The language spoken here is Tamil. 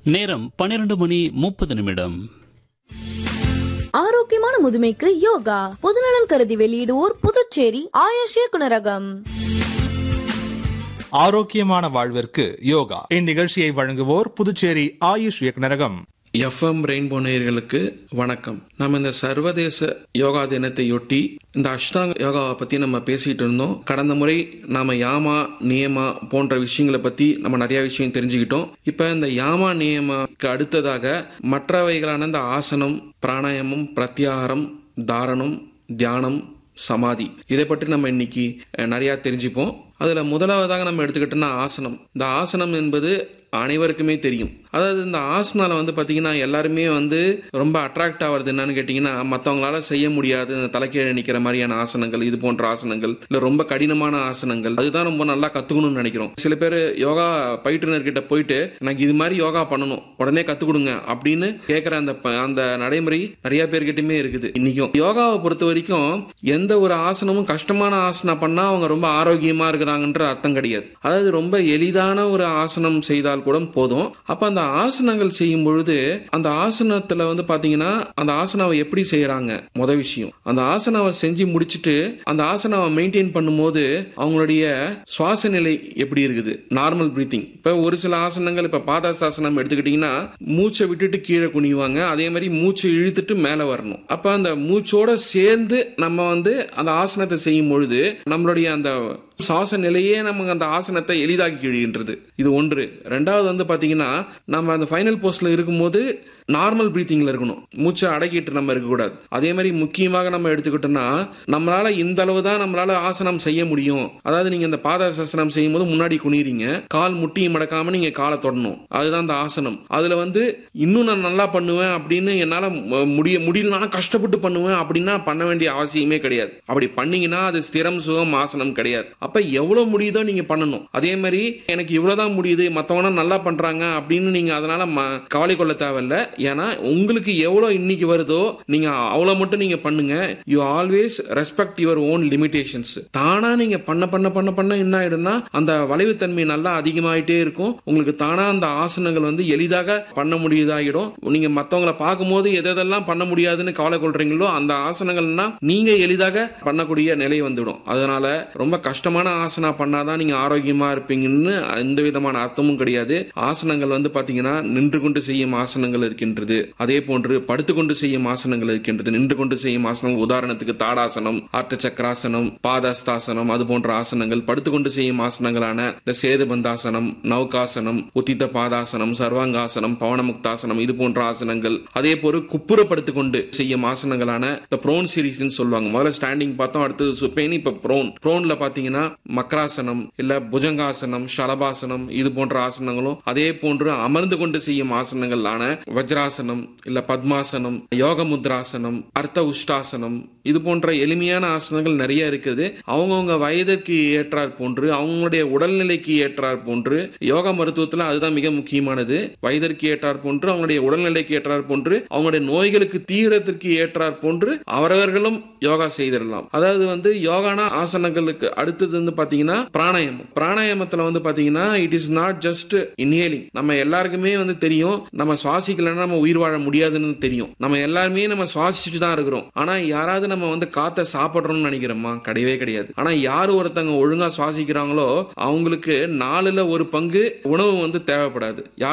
நேரம் பன்னிரண்டு மணி முப்பது நிமிடம் ஆரோக்கியமான முதுமைக்கு யோகா பொதுநலன் கருதி வெளியிடுவோர் புதுச்சேரி ஆயுஷ் இயக்குனரகம் ஆரோக்கியமான வாழ்விற்கு யோகா இந்நிகழ்ச்சியை வழங்குவோர் புதுச்சேரி ஆயுஷ் இயக்குநரகம் எஃப்எம் ரெயின்போ நேயர்களுக்கு வணக்கம் நம்ம இந்த சர்வதேச யோகா தினத்தையொட்டி இந்த அஷ்டாங்க யோகாவை பத்தி நம்ம பேசிட்டு இருந்தோம் கடந்த முறை நாம யாமா நியமா போன்ற விஷயங்களை பத்தி நம்ம நிறைய விஷயம் தெரிஞ்சுக்கிட்டோம் இப்ப இந்த யாமா நியமாக்கு அடுத்ததாக மற்றவைகளான இந்த ஆசனம் பிராணாயாமம் பிரத்யாகாரம் தாரணம் தியானம் சமாதி இதை பற்றி நம்ம இன்னைக்கு அஹ், நிறைய தெரிஞ்சுப்போம் அதுல முதலாவதாக நம்ம எடுத்துக்கிட்டோம்னா ஆசனம் இந்த ஆசனம் என்பது அனைவருக்குமே தெரியும் அதாவது இந்த ஆசனால வந்து பாத்தீங்கன்னா எல்லாருமே வந்து ரொம்ப அட்ராக்ட் ஆகிறது என்னன்னு கேட்டீங்கன்னா மற்றவங்களால செய்ய முடியாது இந்த தலைக்கீழ நிக்கிற மாதிரியான ஆசனங்கள் இது போன்ற ஆசனங்கள் இல்ல ரொம்ப கடினமான ஆசனங்கள் அதுதான் ரொம்ப நல்லா கத்துக்கணும்னு நினைக்கிறோம் சில பேர் யோகா பயிற்றுனர்கிட்ட போயிட்டு எனக்கு இது மாதிரி யோகா பண்ணணும் உடனே கத்து கொடுங்க அப்படின்னு கேட்குற அந்த ப- அந்த நடைமுறை நிறைய பேர்கிட்டயுமே இருக்குது இன்னைக்கும் யோகாவை பொறுத்த வரைக்கும் எந்த ஒரு ஆசனமும் கஷ்டமான ஆசனம் பண்ணா அவங்க ரொம்ப ஆரோக்கியமா இருக்கிறாங்கன்ற அர்த்தம் கிடையாது அதாவது ரொம்ப எளிதான ஒரு ஆசனம் செய்தால் கூட போதும் அப்ப அந்த ஆசனங்கள் செய்யும் பொழுது அந்த ஆசனத்துல வந்து பாத்தீங்கன்னா அந்த ஆசனாவை எப்படி செய்யறாங்க முத விஷயம் அந்த ஆசனாவை செஞ்சு முடிச்சிட்டு அந்த ஆசனாவை மெயின்டைன் பண்ணும்போது அவங்களுடைய சுவாச நிலை எப்படி இருக்குது நார்மல் பிரீத்திங் இப்ப ஒரு சில ஆசனங்கள் இப்ப பாதாசாசனம் எடுத்துக்கிட்டீங்கன்னா மூச்சை விட்டுட்டு கீழே குனிவாங்க அதே மாதிரி மூச்சை இழுத்துட்டு மேல வரணும் அப்ப அந்த மூச்சோட சேர்ந்து நம்ம வந்து அந்த ஆசனத்தை செய்யும் பொழுது நம்மளுடைய அந்த சுவாச நிலையே நமக்கு அந்த ஆசனத்தை எளிதாக்கி கிழிகின்றது இது ஒன்று ரெண்டாவது வந்து பாத்தீங்கன்னா நம்ம அந்த ஃபைனல் போஸ்ட்ல இருக்கும்போது நார்மல் பிரீத்திங்ல இருக்கணும் மூச்சை அடக்கிட்டு நம்ம இருக்கக்கூடாது அதே மாதிரி முக்கியமாக நம்ம எடுத்துக்கிட்டோம்னா நம்மளால இந்த அளவு தான் நம்மளால ஆசனம் செய்ய முடியும் அதாவது நீங்க இந்த பாதாசாசனம் செய்யும் போது முன்னாடி குனிறீங்க கால் முட்டியும் மடக்காம நீங்க காலை தொடணும் அதுதான் அந்த ஆசனம் அதுல வந்து இன்னும் நான் நல்லா பண்ணுவேன் அப்படின்னு என்னால ம- முடிய முடியலனா கஷ்டப்பட்டு பண்ணுவேன் அப்படின்னா பண்ண வேண்டிய அவசியமே கிடையாது அப்படி பண்ணீங்கன்னா அது ஸ்திரம் சுகம் ஆசனம் கிடையாது அப்ப எவ்வளவு முடியுதோ நீங்க பண்ணணும் அதே மாதிரி எனக்கு இவ்வளவுதான் முடியுது மத்தவங்க நல்லா பண்றாங்க அப்படின்னு நீங்க அதனால ம- கவலை கொள்ள தேவையில்ல ஏன்னா உங்களுக்கு எவ்வளவு இன்னைக்கு வருதோ நீங்க அவ்வளவு மட்டும் நீங்க பண்ணுங்க you always respect your own limitations தானா நீங்க பண்ண பண்ண பண்ண பண்ண என்ன ஆயிடும்னா அந்த வளைவுத்தன்மை நல்லா அதிகமாயிட்டே இருக்கும் உங்களுக்கு தானா அந்த ஆசனங்கள் வந்து எளிதாக பண்ண முடியதாகிடும் நீங்க மத்தவங்கள பார்க்கும்போது எது எதெல்லாம் பண்ண முடியாதுன்னு கவலை கொள்றீங்களோ அந்த ஆசனங்கள்னா நீங்க எளிதாக பண்ணக்கூடிய நிலை வந்துடும் அதனால ரொம்ப கஷ்டமான ஆசனா பண்ணாதான் நீங்க ஆரோக்கியமா இருப்பீங்கன்னு எந்த விதமான அர்த்தமும் கிடையாது ஆசனங்கள் வந்து பாத்தீங்கன்னா நின்று கொண்டு செய்யும் ஆசனங்கள் இருக்கின்றது அதே போன்று படுத்துக்கொண்டு செய்யும் ஆசனங்கள் இருக்கின்றது நின்று கொண்டு செய்யும் ஆசனங்கள் உதாரணத்துக்கு தாடாசனம் ஆர்த்த சக்கராசனம் பாதஸ்தாசனம் அது போன்ற ஆசனங்கள் படுத்துக்கொண்டு செய்யும் ஆசனங்களான இந்த சேதுபந்தாசனம் நௌகாசனம் உத்தித்த பாதாசனம் சர்வாங்காசனம் பவனமுக்தாசனம் இது போன்ற ஆசனங்கள் அதே போல குப்புறப்படுத்திக் கொண்டு செய்யும் ஆசனங்களான இந்த ப்ரோன் சீரீஸ்னு சொல்லுவாங்க முதல்ல ஸ்டாண்டிங் பார்த்தோம் அடுத்தது சுப்பேன் இப்ப ப்ரோன் ப்ரோன்ல பாத்தீங்கன்னா மக்ராசனம் இல்ல புஜங்காசனம் ஷலபாசனம் இது போன்ற ஆசனங்களும் அதே போன்று அமர்ந்து கொண்டு செய்யும் ஆசனங்களான வஜ்ராசனம் இல்ல பத்மாசனம் யோக முத்ராசனம் அர்த்த உஷ்டாசனம் இது போன்ற எளிமையான ஆசனங்கள் நிறைய இருக்குது அவங்கவுங்க வயதிற்கு ஏற்றாற் போன்று அவங்களுடைய உடல்நிலைக்கு ஏற்றாற் போன்று யோகா மருத்துவத்துல அதுதான் மிக முக்கியமானது வயதிற்கு ஏற்றாற் போன்று அவங்களுடைய உடல்நிலைக்கு ஏற்றாற் போன்று அவங்களுடைய நோய்களுக்கு தீவிரத்திற்கு ஏற்றாற் போன்று அவரவர்களும் யோகா செய்திடலாம் அதாவது வந்து யோகானா ஆசனங்களுக்கு அடுத்தது வந்து பாத்தீங்கன்னா பிராணாயாமம் பிராணாயாமத்துல வந்து பாத்தீங்கன்னா it is not just inhaling நம்ம எல்லாருக்குமே வந்து தெரியும் நம்ம சுவாசிக்கலன்னா நம்ம உயிர் வாழ முடியாதுன்னு தெரியும் நம்ம எல்லாருமே நம்ம சுவாசிச்சுட்டு தான் இருக்கிறோம் ஆனா யாராவது நம்ம வந்து காத்த சாப்பிடுறோம்னு நினைக்கிறோமா கிடையவே கிடையாது ஆனா யார் ஒருத்தங்க ஒழுங்கா சுவாசிக்கிறாங்களோ அவங்களுக்கு நாலுல ஒரு பங்கு உணவு வந்து தேவைப்படாது யார்